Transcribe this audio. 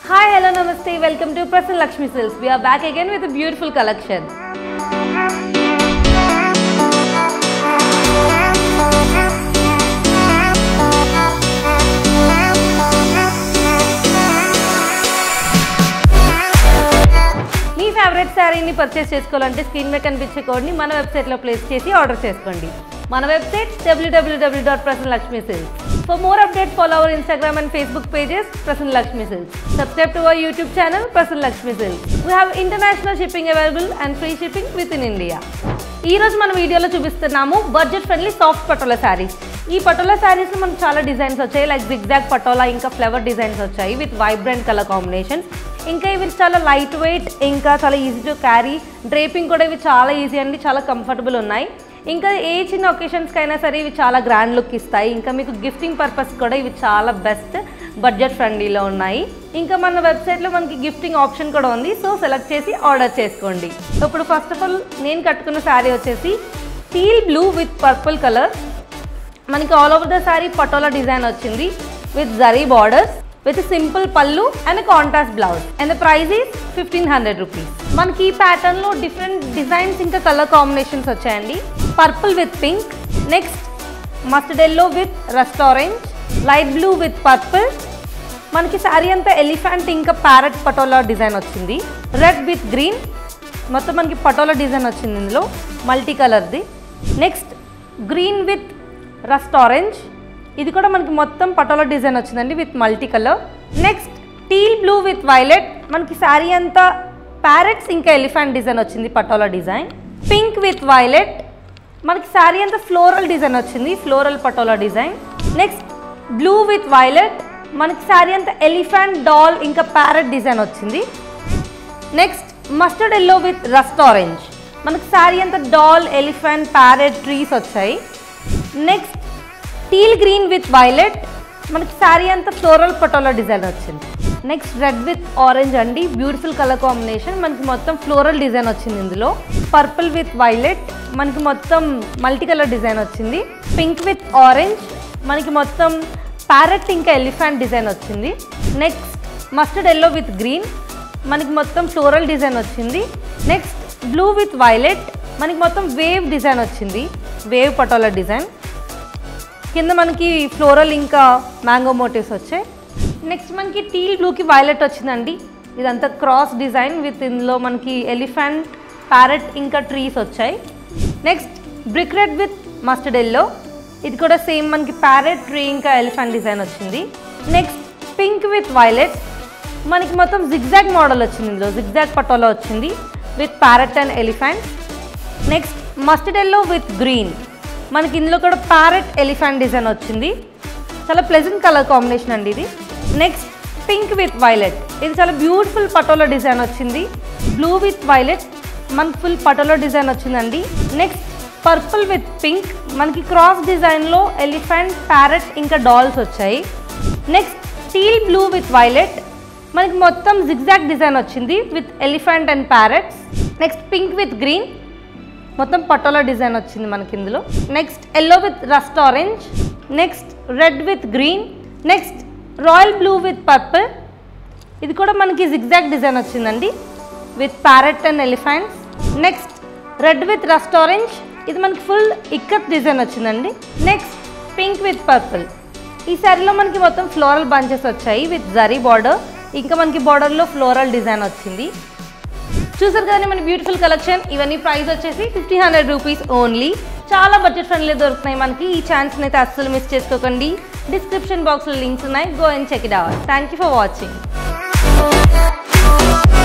Hi, hello, namaste. Welcome to Prasanna Lakshmi Silks. We are back again with a beautiful collection. మీ favourite శారీని purchase చేసుకోవాలంటే screen మీద కనిపించే కోడ్ని మన వెబ్సైట్లో ప్లేస్ చేసి ఆర్డర్ చేసుకోండి మన website WWW dot Prasanna Lakshmi silks for more update follow our Instagram and Facebook pages Prasanna Lakshmi silks subscribe to our YouTube channel Prasanna Lakshmi silks we have international shipping available and free shipping with in India ఈ రోజు మన వీడియోలో చూపిస్తున్నాము budget friendly soft patola saris ఈ పటోలా శారీస్ లో మనకు చాలా designs వచ్చాయి లైక్ జిగ్జాగ్ పటోలా ఇంకా ఫ్లవర్ డిజైన్స్ వచ్చాయి విత్ వైబ్రెంట్ కలర్ కాంబినేషన్స్ ఇంకా ఇవి చాలా లైట్ వెయిట్ ఇంకా చాలా ఈజీ టు క్యారీ డ్రేపింగ్ కూడా ఇవి చాలా ఈజీ అండి చాలా కంఫర్టబుల్ ఉన్నాయి ఇంకా ఏ చిన్న ఒకేషన్స్కి అయినా సరే ఇవి చాలా గ్రాండ్ లుక్ ఇస్తాయి ఇంకా మీకు గిఫ్టింగ్ పర్పస్ కూడా ఇవి చాలా బెస్ట్ బడ్జెట్ ఫ్రెండ్లీలో ఉన్నాయి ఇంకా మన వెబ్సైట్లో మనకి గిఫ్టింగ్ ఆప్షన్ కూడా ఉంది సో సెలెక్ట్ చేసి ఆర్డర్ చేసుకోండి ఇప్పుడు ఫస్ట్ ఆఫ్ ఆల్ నేను కట్టుకున్న శారీ వచ్చేసి teal blue with purple colour మనకి all over the sari patola design వచ్చింది with zari borders with simple పళ్ళు and contrast blouse and the price is fifteen hundred rupees మనకి ఈ ప్యాటర్న్ లో డిఫరెంట్ డిజైన్స్ ఇంకా కలర్ కాంబినేషన్స్ వచ్చాయండి purple with pink next mustard yellow with rust orange light blue with purple మనకి శారీ అంతా elephant ఇంకా parrot patola design వచ్చింది red with green మొత్తం మనకి పటోలా డిజైన్ వచ్చింది ఇందులో మల్టీ కలర్ది next green with rust orange ఇది కూడా మనకి మొత్తం పటోలా డిజైన్ వచ్చిందండి with multi colour next teal blue with violet మనకి శారీ అంతా ప్యారెట్స్ ఇంకా ఎలిఫెంట్ డిజైన్ వచ్చింది patola design pink with violet మనకి శారీ అంతా ఫ్లోరల్ డిజైన్ వచ్చింది floral patola design next blue with violet మనకి శారీ అంతా ఎలిఫెంట్ డాల్ ఇంకా ప్యారెట్ డిజైన్ వచ్చింది next mustard yellow with rust orange మనకి శారీ అంతా డాల్ ఎలిఫెంట్ ప్యారెట్ ట్రీస్ వచ్చాయి next teal green with violet మనకి శారీ అంతా ఫ్లోరల్ పటోలా డిజైన్ వచ్చింది నెక్స్ట్ రెడ్ విత్ ఆరెంజ్ అండి బ్యూటిఫుల్ కలర్ కాంబినేషన్ మనకి మొత్తం ఫ్లోరల్ డిజైన్ వచ్చింది ఇందులో పర్పుల్ విత్ వైలెట్ మనకి మొత్తం మల్టీ కలర్ డిజైన్ వచ్చింది పింక్ విత్ ఆరెంజ్ మనకి మొత్తం ప్యారెట్ ఇంకా ఎలిఫెంట్ డిజైన్ వచ్చింది next mustard yellow with green మనకి మొత్తం ఫ్లోరల్ డిజైన్ వచ్చింది నెక్స్ట్ బ్లూ విత్ వైలెట్ మనకి మొత్తం వేవ్ డిజైన్ వచ్చింది వేవ్ పటోలా డిజైన్ కింద మనకి ఫ్లోరల్ ఇంకా మ్యాంగో మోటివ్స్ వచ్చాయి నెక్స్ట్ మనకి టీల్ బ్లూకి వైలెట్ వచ్చిందండి ఇదంతా క్రాస్ డిజైన్ విత్ ఇందులో మనకి ఎలిఫెంట్ ప్యారెట్ ఇంకా ట్రీస్ వచ్చాయి next brick red with mustard yellow ఇది కూడా సేమ్ మనకి ప్యారెట్ ట్రీ ఇంకా ఎలిఫెంట్ డిజైన్ వచ్చింది నెక్స్ట్ పింక్ విత్ వైలెట్ మనకి మొత్తం జిగ్జాగ్ మోడల్ వచ్చింది ఇందులో జిగ్జాగ్ పటోలా వచ్చింది with parrot and elephant next mustard yellow with green మనకి ఇందులో కూడా ప్యారెట్ ఎలిఫెంట్ డిజైన్ వచ్చింది చాలా ప్లెజెంట్ కలర్ కాంబినేషన్ అండి ఇది నెక్స్ట్ పింక్ విత్ వైలెట్ ఇది చాలా బ్యూటిఫుల్ పటోలా డిజైన్ వచ్చింది బ్లూ విత్ వైలెట్ మనకి ఫుల్ పటోలా డిజైన్ వచ్చిందండి నెక్స్ట్ పర్పుల్ విత్ పింక్ మనకి క్రాస్ డిజైన్లో ఎలిఫెంట్ ప్యారెట్ ఇంకా డాల్స్ వచ్చాయి next teal blue with violet మనకి మొత్తం జిగ్జాగ్ డిజైన్ వచ్చింది with elephant and parrots next pink with green మొత్తం పటోలా డిజైన్ వచ్చింది మనకి ఇందులో next yellow with rust orange next red with green next royal blue with purple ఇది కూడా మనకి జిగ్జాగ్ డిజైన్ వచ్చిందండి with parrot and elephants next red with rust orange ఇది మనకి ఫుల్ ఇక్కత్ డిజైన్ వచ్చిందండి నెక్స్ట్ పింక్ విత్ పర్పుల్ ఈ శారీలో మనకి మొత్తం ఫ్లోరల్ బంచెస్ వచ్చాయి విత్ జరీ బార్డర్ ఇంకా మనకి బార్డర్లో ఫ్లోరల్ డిజైన్ వచ్చింది చూసారు కదండి మన బ్యూటిఫుల్ కలెక్షన్ ఇవన్నీ ప్రైస్ వచ్చేసి ఫిఫ్టీ హండ్రెడ్ రూపీస్ ఓన్లీ చాలా బడ్జెట్ ఫ్రెండ్లీ దొరుకుతున్నాయి మనకి ఈ ఛాన్స్ అయితే అస్సలు మిస్ చేసుకోకండి డిస్క్రిప్షన్ బాక్స్లో లింక్స్ ఉన్నాయి go and check it our thank you for watching